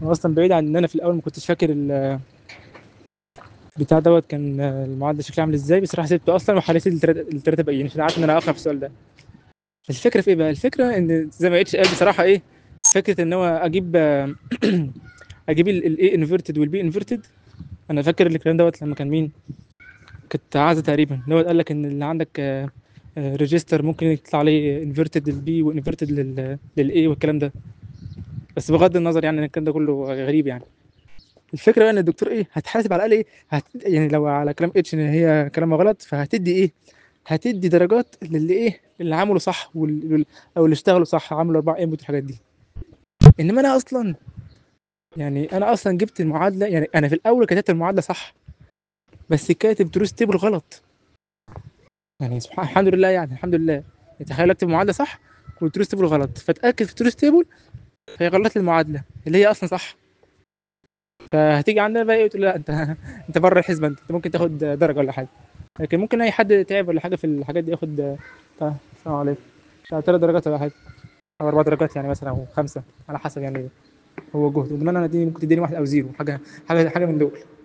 انا اصلا بعيد عن ان انا في الاول ما كنتش فاكر ال بتاع دوت كان المعادله شكلها عامل ازاي بصراحه سبته اصلا وحليت التلاته التلاته باقيين عشان عارف ان انا اقرا في السؤال ده الفكره في ايه بقى الفكره ان زي ما اتش قال بصراحه ايه فكره ان هو اجيب اجيب الاي انفيرتد والبي انفيرتد انا فاكر الكلام دوت لما كان مين كانت عازه تقريبا دوت قال لك ان اللي عندك ريجستر ممكن يطلع عليه انفيرتد للبي وانفيرتد للاي والكلام ده بس بغض النظر يعني ان الكلام ده كله غريب يعني الفكره بقى ان الدكتور ايه هتحاسب على الاقل ايه هت... يعني لو على كلام اتش ان هي كلامها غلط فهتدي ايه هتدي درجات للي ايه اللي عملوا صح وال... او اللي اشتغلوا صح عملوا اربع انبوت والحاجات دي انما انا اصلا يعني انا اصلا جبت المعادله يعني انا في الاول كتبت المعادله صح بس كاتب تروس تيبل غلط يعني سبحان الحمد لله يعني الحمد لله تخيل اكتب معادله صح والتروس تيبل غلط فاتاكد في التروس تيبل فهي غلط لي المعادله اللي هي اصلا صح فهتيجي عندنا بقى ايه تقول لا انت انت بره الحسبه انت, انت ممكن تاخد درجه ولا حاجه لكن ممكن اي حد تعب ولا حاجه في الحاجات دي ياخد السلام عليكم ثلاث درجات ولا حاجه او اربع درجات يعني مثلا او خمسه على حسب يعني هو جهد انما انا دي ممكن تديني واحد او زيرو حاجه حاجه حاجه من دول